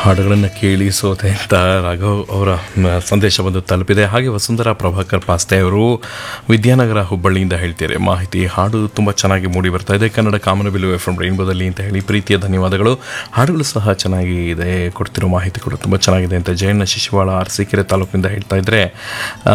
ಹಾಡುಗಳನ್ನು ಕೇಳಿ ಸೋತೆ ಅಂತ ರಾಘವ್ ಅವರ ಮ, ಸಂದೇಶ ಬಂದು ತಲುಪಿದೆ ಹಾಗೆ ವಸುಂಧರಾ ಪ್ರಭಾಕರ್ ಪಾಸ್ತೆ ಅವರು ವಿದ್ಯಾನಗರ ಹುಬ್ಬಳ್ಳಿಯಿಂದ ಹೇಳ್ತಾರೆ ಮಾಹಿತಿ ಹಾಡು ತುಂಬ ಚೆನ್ನಾಗಿ ಮೂಡಿ ಬರ್ತಾ ಇದೆ ಕನ್ನಡ ಕಾಮನಬಿಲ್ಲು ಎಫ್ ಎಂ ರೈನ್ಬೋದಲ್ಲಿ ಅಂತ ಹೇಳಿ ಪ್ರೀತಿಯ ಧನ್ಯವಾದಗಳು ಹಾಡುಗಳು ಸಹ ಚೆನ್ನಾಗಿ ಇದೆ ಕೊಡ್ತಿರೋ ಮಾಹಿತಿ ಕೂಡ ತುಂಬ ಚೆನ್ನಾಗಿದೆ ಅಂತ ಜಯಣ್ಣ ಶಿಶುವಾಳ ಅರಸೀಕೆರೆ ತಾಲೂಕಿನಿಂದ ಹೇಳ್ತಾ ಇದ್ರೆ ಆ,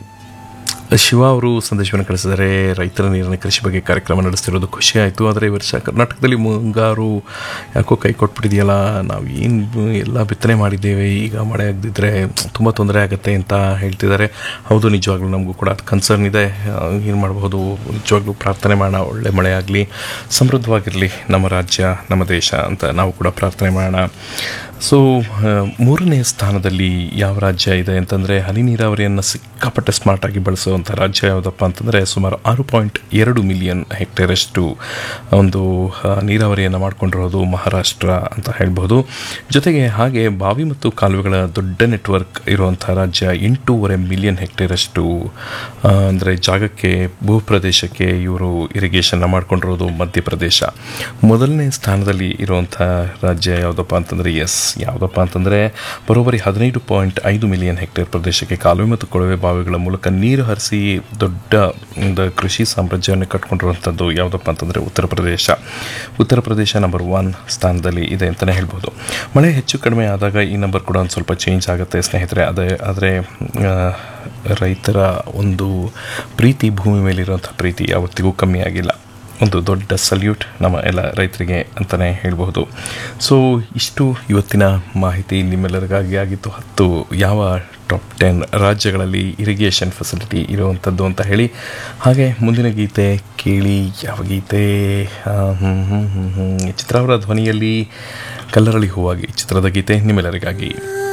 ಶಿವ ಅವರು ಸಂದೇಶವನ್ನು ಕಳಿಸಿದರೆ ರೈತರ ನೀರಿನ ಕೃಷಿ ಬಗ್ಗೆ ಕಾರ್ಯಕ್ರಮ ನಡೆಸ್ತಿರೋದು ಖುಷಿ ಆಯಿತು ಆದರೆ ಈ ವರ್ಷ ಕರ್ನಾಟಕದಲ್ಲಿ ಮುಂಗಾರು ಯಾಕೋ ಕೈ ಕೊಟ್ಬಿಟ್ಟಿದೆಯಲ್ಲ ನಾವು ಏನು ಎಲ್ಲ ಬಿತ್ತನೆ ಮಾಡಿದ್ದೇವೆ ಈಗ ಮಳೆ ಆಗದಿದ್ದರೆ ತುಂಬ ತೊಂದರೆ ಆಗುತ್ತೆ ಅಂತ ಹೇಳ್ತಿದ್ದಾರೆ ಹೌದು ನಿಜವಾಗ್ಲೂ ನಮಗೂ ಕೂಡ ಅದು ಕನ್ಸರ್ನ್ ಇದೆ ಏನು ಮಾಡಬಹುದು ನಿಜವಾಗ್ಲೂ ಪ್ರಾರ್ಥನೆ ಮಾಡೋಣ ಒಳ್ಳೆ ಮಳೆ ಆಗಲಿ ಸಮೃದ್ಧವಾಗಿರಲಿ ನಮ್ಮ ರಾಜ್ಯ ನಮ್ಮ ದೇಶ ಅಂತ ನಾವು ಕೂಡ ಪ್ರಾರ್ಥನೆ ಮಾಡೋಣ ಸೊ ಮೂರನೇ ಸ್ಥಾನದಲ್ಲಿ ಯಾವ ರಾಜ್ಯ ಇದೆ ಅಂತಂದರೆ ಹನಿ ನೀರಾವರಿಯನ್ನು ಸಿಕ್ಕಾಪಟ್ಟೆ ಸ್ಮಾರ್ಟಾಗಿ ಬಳಸುವಂಥ ರಾಜ್ಯ ಯಾವುದಪ್ಪ ಅಂತಂದರೆ ಸುಮಾರು ಆರು ಪಾಯಿಂಟ್ ಎರಡು ಮಿಲಿಯನ್ ಹೆಕ್ಟೇರಷ್ಟು ಒಂದು ಆ, ನೀರಾವರಿಯನ್ನು ಮಾಡಿಕೊಂಡಿರೋದು ಮಹಾರಾಷ್ಟ್ರ ಅಂತ ಹೇಳ್ಬೋದು ಜೊತೆಗೆ ಹಾಗೆ ಬಾವಿ ಮತ್ತು ಕಾಲುವೆಗಳ ದೊಡ್ಡ ನೆಟ್ವರ್ಕ್ ಇರುವಂಥ ರಾಜ್ಯ ಎಂಟೂವರೆ ಮಿಲಿಯನ್ ಹೆಕ್ಟೇರಷ್ಟು ಅಂದರೆ ಜಾಗಕ್ಕೆ ಭೂಪ್ರದೇಶಕ್ಕೆ ಇವರು ಇರಿಗೇಷನ್ನ ಮಾಡ್ಕೊಂಡಿರೋದು ಮಧ್ಯಪ್ರದೇಶ ಮೊದಲನೇ ಸ್ಥಾನದಲ್ಲಿ ಇರುವಂಥ ರಾಜ್ಯ ಯಾವುದಪ್ಪ ಅಂತಂದರೆ ಎಸ್ ಯಾವುದಪ್ಪ ಅಂತಂದರೆ ಬರೋಬ್ಬರಿ ಹದಿನೈದು ಪಾಯಿಂಟ್ ಐದು ಮಿಲಿಯನ್ ಹೆಕ್ಟೇರ್ ಪ್ರದೇಶಕ್ಕೆ ಕಾಲುವೆ ಮತ್ತು ಕೊಳವೆ ಬಾವಿಗಳ ಮೂಲಕ ನೀರು ಹರಿಸಿ ದೊಡ್ಡ ಒಂದು ಕೃಷಿ ಸಾಮ್ರಾಜ್ಯವನ್ನು ಕಟ್ಕೊಂಡಿರುವಂಥದ್ದು ಯಾವುದಪ್ಪ ಅಂತಂದರೆ ಉತ್ತರ ಪ್ರದೇಶ ಉತ್ತರ ಪ್ರದೇಶ ನಂಬರ್ ಒನ್ ಸ್ಥಾನದಲ್ಲಿ ಇದೆ ಅಂತಲೇ ಹೇಳ್ಬೋದು ಮಳೆ ಹೆಚ್ಚು ಕಡಿಮೆ ಆದಾಗ ಈ ನಂಬರ್ ಕೂಡ ಒಂದು ಸ್ವಲ್ಪ ಚೇಂಜ್ ಆಗುತ್ತೆ ಸ್ನೇಹಿತರೆ ಅದೇ ಆದರೆ ಆ, ರೈತರ ಒಂದು ಪ್ರೀತಿ ಭೂಮಿ ಮೇಲಿರುವಂಥ ಪ್ರೀತಿ ಯಾವತ್ತಿಗೂ ಕಮ್ಮಿ ಆಗಿಲ್ಲ ಒಂದು ದೊಡ್ಡ ಸಲ್ಯೂಟ್ ನಮ್ಮ ಎಲ್ಲ ರೈತರಿಗೆ ಅಂತಲೇ ಹೇಳಬಹುದು ಸೊ ಇಷ್ಟು ಇವತ್ತಿನ ಮಾಹಿತಿ ನಿಮ್ಮೆಲ್ಲರಿಗಾಗಿ ಆಗಿತ್ತು ಹತ್ತು ಯಾವ ಟಾಪ್ ಟೆನ್ ರಾಜ್ಯಗಳಲ್ಲಿ ಇರಿಗೇಷನ್ ಫೆಸಿಲಿಟಿ ಇರುವಂಥದ್ದು ಅಂತ ಹೇಳಿ ಹಾಗೆ ಮುಂದಿನ ಗೀತೆ ಕೇಳಿ ಯಾವ ಗೀತೆ ಆ, ಹ್ಮ್, ಹ್ಮ್, ಹ್ಮ್, ಹ್ಮ್. ಚಿತ್ರಾವರ ಧ್ವನಿಯಲ್ಲಿ ಕಲ್ಲರಳಿ ಹೂವಾಗಿ ಚಿತ್ರದ ಗೀತೆ ನಿಮ್ಮೆಲ್ಲರಿಗಾಗಿ